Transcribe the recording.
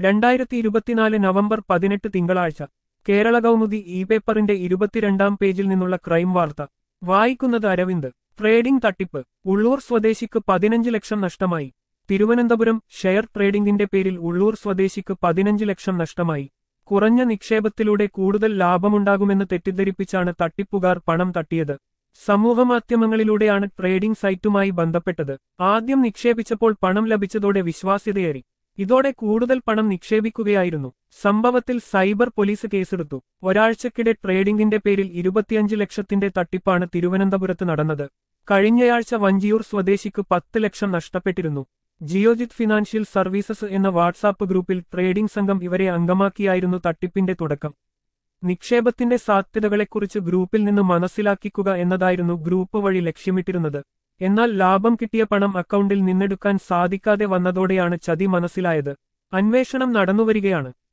രണ്ടായിരത്തി ഇരുപത്തിനാല് നവംബർ പതിനെട്ട് തിങ്കളാഴ്ച കേരള കൗമുദി ഇ പേപ്പറിന്റെ ഇരുപത്തിരണ്ടാം പേജിൽ നിന്നുള്ള ക്രൈം വാർത്ത വായിക്കുന്നത് അരവിന്ദ് ട്രേഡിംഗ് തട്ടിപ്പ് ഉള്ളൂർ സ്വദേശിക്ക് പതിനഞ്ച് ലക്ഷം നഷ്ടമായി തിരുവനന്തപുരം ഷെയർ ട്രേഡിംഗിന്റെ പേരിൽ ഉള്ളൂർ സ്വദേശിക്ക് പതിനഞ്ച് ലക്ഷം നഷ്ടമായി കുറഞ്ഞ നിക്ഷേപത്തിലൂടെ കൂടുതൽ ലാഭമുണ്ടാകുമെന്ന് തെറ്റിദ്ധരിപ്പിച്ചാണ് തട്ടിപ്പുകാർ പണം തട്ടിയത് സമൂഹമാധ്യമങ്ങളിലൂടെയാണ് ട്രേഡിംഗ് സൈറ്റുമായി ബന്ധപ്പെട്ടത് ആദ്യം നിക്ഷേപിച്ചപ്പോൾ പണം ലഭിച്ചതോടെ വിശ്വാസ്യതയേറി ഇതോടെ കൂടുതൽ പണം നിക്ഷേപിക്കുകയായിരുന്നു സംഭവത്തിൽ സൈബർ പോലീസ് കേസെടുത്തു ഒരാഴ്ചക്കിടെ ട്രേഡിംഗിന്റെ പേരിൽ ഇരുപത്തിയഞ്ച് ലക്ഷത്തിന്റെ തട്ടിപ്പാണ് തിരുവനന്തപുരത്ത് നടന്നത് കഴിഞ്ഞയാഴ്ച വഞ്ചിയൂർ സ്വദേശിക്ക് പത്ത് ലക്ഷം നഷ്ടപ്പെട്ടിരുന്നു ജിയോജിത് ഫിനാൻഷ്യൽ സർവീസസ് എന്ന വാട്സാപ്പ് ഗ്രൂപ്പിൽ ട്രേഡിംഗ് സംഘം ഇവരെ അംഗമാക്കിയായിരുന്നു തട്ടിപ്പിന്റെ തുടക്കം നിക്ഷേപത്തിന്റെ സാധ്യതകളെക്കുറിച്ച് ഗ്രൂപ്പിൽ നിന്ന് മനസ്സിലാക്കിക്കുക എന്നതായിരുന്നു ഗ്രൂപ്പ് വഴി ലക്ഷ്യമിട്ടിരുന്നത് എന്നാൽ ലാഭം കിട്ടിയ പണം അക്കൗണ്ടിൽ നിന്നെടുക്കാൻ സാധിക്കാതെ വന്നതോടെയാണ് ചതി മനസ്സിലായത് അന്വേഷണം നടന്നുവരികയാണ്